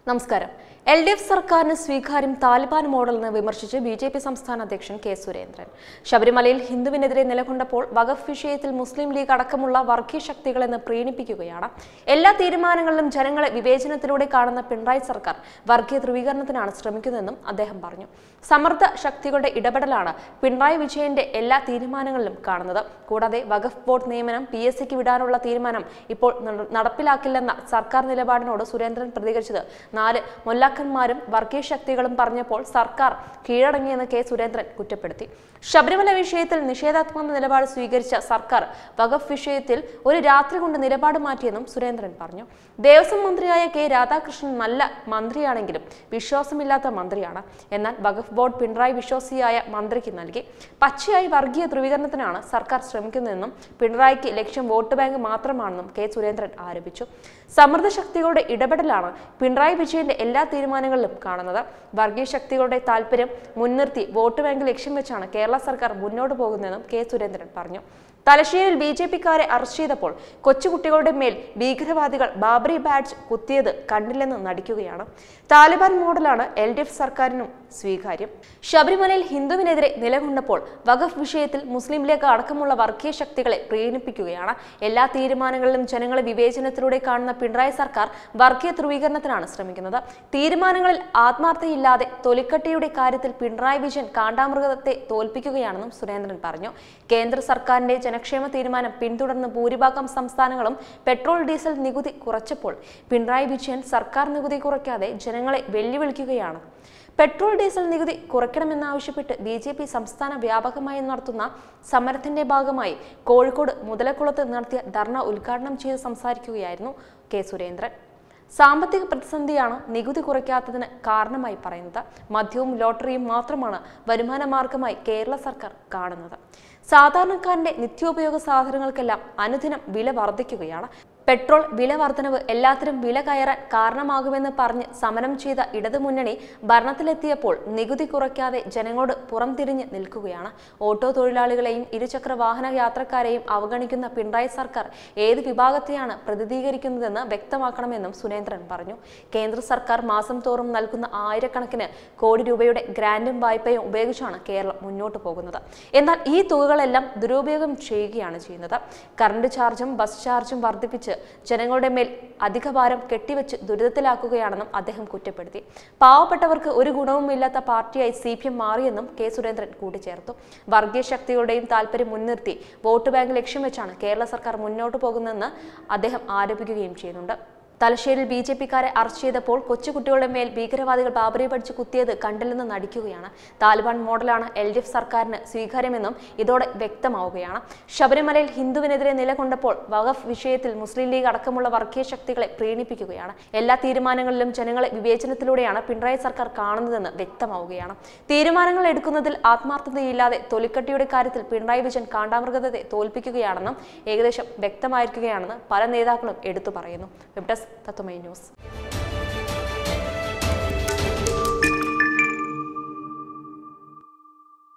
നമസ്കാരം L D F സർക്കാരിന് സ്വീകാര്യം താലിബാൻ മോഡലെന്ന് വിമർശിച്ച് ബി ജെ പി സംസ്ഥാന അധ്യക്ഷൻ കെ സുരേന്ദ്രൻ ശബരിമലയിൽ ഹിന്ദുവിനെതിരെ നിലകൊണ്ടപ്പോൾ വഖഫ് വിഷയത്തിൽ മുസ്ലിം ലീഗ് അടക്കമുള്ള വർഗീയ ശക്തികളെന്ന് പ്രീണിപ്പിക്കുകയാണ് എല്ലാ തീരുമാനങ്ങളിലും ജനങ്ങളെ വിവേചനത്തിലൂടെ കാണുന്ന പിണറായി സർക്കാർ വർഗീയ ധ്രുവീകരണത്തിനാണ് ശ്രമിക്കുന്നതെന്നും അദ്ദേഹം പറഞ്ഞു സമ്മർദ്ദ ശക്തികളുടെ ഇടപെടലാണ് പിണറായി വിജയന്റെ എല്ലാ തീരുമാനങ്ങളിലും കാണുന്നത് കൂടാതെ വഖഫ് ബോർഡ് നിയമനം പി എസ് സിക്ക് വിടാനുള്ള തീരുമാനം ഇപ്പോൾ നട- നടപ്പിലാക്കില്ലെന്ന സർക്കാർ നിലപാടിനോട് സുരേന്ദ്രൻ പ്രതികരിച്ചത് നാല് മൊല്ലാക്കന്മാരും വർഗീയ ശക്തികളും പറഞ്ഞപ്പോൾ സർക്കാർ കീഴടങ്ങിയെന്ന് കെ സുരേന്ദ്രൻ കുറ്റപ്പെടുത്തി ശബരിമല വിഷയത്തിൽ നിഷേധാത്മക നിലപാട് സ്വീകരിച്ച സർക്കാർ വഖഫ് വിഷയത്തിൽ ഒരു രാത്രി കൊണ്ട് നിലപാട് മാറ്റിയെന്നും സുരേന്ദ്രൻ പറഞ്ഞു ദേവസ്വം മന്ത്രിയായ കെ രാധാകൃഷ്ണൻ നല്ല മന്ത്രിയാണെങ്കിലും വിശ്വാസമില്ലാത്ത മന്ത്രിയാണ് എന്നാൽ വഖഫ് ബോർഡ് പിണറായി വിശ്വാസിയായ മന്ത്രിക്ക് നൽകി പച്ചയായി വർഗീയ ധ്രുവീകരണത്തിനാണ് സർക്കാർ ശ്രമിക്കുന്നതെന്നും പിണറായിക്ക് ലക്ഷ്യം വോട്ട് ബാങ്ക് മാത്രമാണെന്നും കെ സുരേന്ദ്രൻ ആരോപിച്ചു സമ്മർദ്ദ ശക്തികളുടെ ഇടപെടലാണ് പിണറായി വിജയന്റെ എല്ലാ തീരുമാനങ്ങളിലും കാണുന്നത് വർഗീയ ശക്തികളുടെ താല്പര്യം മുൻനിർത്തി വോട്ട് ബാങ്ക് ലക്ഷ്യം വെച്ചാണ് കേരള സർക്കാർ മുന്നോട്ട് പോകുന്നതെന്നും കെ സുരേന്ദ്രൻ പറഞ്ഞു തലശ്ശേരിയിൽ ബി ജെ പിക്കാരെ അറസ്റ്റ് ചെയ്തപ്പോൾ കൊച്ചുകുട്ടികളുടെ മേൽ ഭീകരവാദികൾ ബാബറി ബാഡ്ജ് കുത്തിയത് കണ്ടില്ലെന്ന് നടിക്കുകയാണ് താലിബാൻ മോഡലാണ് എൽ ഡി എഫ് സർക്കാരിനും സ്വീകാര്യം ശബരിമലയിൽ ഹിന്ദുവിനെതിരെ നിലകൊണ്ടപ്പോൾ വഖഫ് വിഷയത്തിൽ മുസ്ലിം ലീഗ് അടക്കമുള്ള വർഗീയ ശക്തികളെ പ്രീണിപ്പിക്കുകയാണ് എല്ലാ തീരുമാനങ്ങളിലും ജനങ്ങളെ വിവേചനത്തിലൂടെ കാണുന്ന പിണറായി സർക്കാർ വർഗീയ ധ്രുവീകരണത്തിനാണ് ശ്രമിക്കുന്നത് തീരുമാനങ്ങളിൽ ആത്മാർത്ഥയില്ലാതെ തൊലിക്കട്ടിയുടെ കാര്യത്തിൽ പിണറായി വിജയൻ കാണ്ടാമൃഗത്തെ തോൽപ്പിക്കുകയാണെന്നും സുരേന്ദ്രൻ പറഞ്ഞു കേന്ദ്ര സർക്കാരിന്റെ ജനക്ഷേമ തീരുമാനം പിന്തുടർന്ന് ഭൂരിഭാഗം സംസ്ഥാനങ്ങളും പെട്രോൾ ഡീസൽ നികുതി കുറച്ചപ്പോൾ പിണറായി വിജയൻ സർക്കാർ നികുതി കുറയ്ക്കാതെ ജനങ്ങളെ വെല്ലുവിളിക്കുകയാണ് പെട്രോൾ ഡീസൽ നികുതി കുറയ്ക്കണമെന്നാവശ്യപ്പെട്ട് ബി ജെ പി സംസ്ഥാന വ്യാപകമായി നടത്തുന്ന സമരത്തിന്റെ ഭാഗമായി കോഴിക്കോട് മുതലക്കുളത്ത് നടത്തിയ ധർണ ഉദ്ഘാടനം ചെയ്ത് സംസാരിക്കുകയായിരുന്നു കെ സുരേന്ദ്രൻ സാമ്പത്തിക പ്രതിസന്ധിയാണ് നികുതി കുറയ്ക്കാത്തതിന് കാരണമായി പറയുന്നത് മദ്യവും ലോട്ടറിയും മാത്രമാണ് വരുമാന മാർഗമായി കേരള സർക്കാർ കാണുന്നത് സാധാരണക്കാരന്റെ നിത്യോപയോഗ സാധനങ്ങൾക്കെല്ലാം അനുദിനം വില വർദ്ധിക്കുകയാണ് പെട്രോൾ വില വർധനവ് എല്ലാത്തിനും വില കയറാൻ കാരണമാകുമെന്ന് പറഞ്ഞ് സമരം ചെയ്ത ഇടതുമുന്നണി ഭരണത്തിലെത്തിയപ്പോൾ നികുതി കുറയ്ക്കാതെ ജനങ്ങളോട് പുറംതിരിഞ്ഞ് നിൽക്കുകയാണ് ഓട്ടോ തൊഴിലാളികളെയും ഇരുചക്ര വാഹന യാത്രക്കാരെയും അവഗണിക്കുന്ന പിണറായി സർക്കാർ ഏത് വിഭാഗത്തെയാണ് പ്രതിനിധീകരിക്കുന്നതെന്ന് വ്യക്തമാക്കണമെന്നും സുരേന്ദ്രൻ പറഞ്ഞു കേന്ദ്ര സർക്കാർ മാസം തോറും നൽകുന്ന ആയിരക്കണക്കിന് കോടി രൂപയുടെ ഗ്രാൻഡും വായ്പയും ഉപയോഗിച്ചാണ് കേരളം മുന്നോട്ട് പോകുന്നത് എന്നാൽ ഈ തുകകളെല്ലാം ദുരുപയോഗം ചെയ്യുകയാണ് ചെയ്യുന്നത് കറണ്ട് ചാർജും ബസ് ചാർജും വർദ്ധിപ്പിച്ച് ജനങ്ങളുടെ മേൽ അധിക ഭാരം കെട്ടിവെച്ച് ദുരിതത്തിലാക്കുകയാണെന്നും അദ്ദേഹം കുറ്റപ്പെടുത്തി പാവപ്പെട്ടവർക്ക് ഒരു ഗുണവുമില്ലാത്ത പാർട്ടിയായി സി പി എം മാറിയെന്നും കെ സുരേന്ദ്രൻ കൂട്ടിച്ചേർത്തു വർഗീയ ശക്തികളുടെയും താല്പര്യം മുൻനിർത്തി വോട്ട് ബാങ്ക് ലക്ഷ്യം വെച്ചാണ് കേരള സർക്കാർ മുന്നോട്ട് പോകുന്നതെന്ന് അദ്ദേഹം ആരോപിക്കുകയും ചെയ്യുന്നുണ്ട് തലശ്ശേരിയിൽ ബി ജെ പിക്കാരെ അറസ്റ്റ് ചെയ്തപ്പോൾ കൊച്ചുകുട്ടികളുടെ മേൽ ഭീകരവാദികൾ ബാബറി പഠിച്ച് കുത്തിയത് കണ്ടില്ലെന്ന് നടിക്കുകയാണ് താലിബാൻ മോഡലാണ് എൽ ഡി എഫ് സർക്കാരിന് സ്വീകാര്യമെന്നും ഇതോടെ വ്യക്തമാവുകയാണ് ശബരിമലയിൽ ഹിന്ദുവിനെതിരെ നിലകൊണ്ടപ്പോൾ വഖഫ് വിഷയത്തിൽ മുസ്ലിം ലീഗ് അടക്കമുള്ള വർഗീയ ശക്തികളെ പ്രീണിപ്പിക്കുകയാണ് എല്ലാ തീരുമാനങ്ങളിലും ജനങ്ങളെ വിവേചനത്തിലൂടെയാണ് പിണറായി സർക്കാർ കാണുന്നതെന്ന് വ്യക്തമാവുകയാണ് തീരുമാനങ്ങൾ എടുക്കുന്നതിൽ ആത്മാർത്ഥതയില്ലാതെ തൊലിക്കട്ടിയുടെ കാര്യത്തിൽ പിണറായി വിജയൻ കാണ്ടാമൃഗത്തെ തോൽപ്പിക്കുകയാണെന്നും ഏകദേശം വ്യക്തമായിരിക്കുകയാണെന്ന് പല നേതാക്കളും എടുത്തു പറയുന്നു വെബ് ഡെസ്ക് തത്വമൈ ന്യൂസ്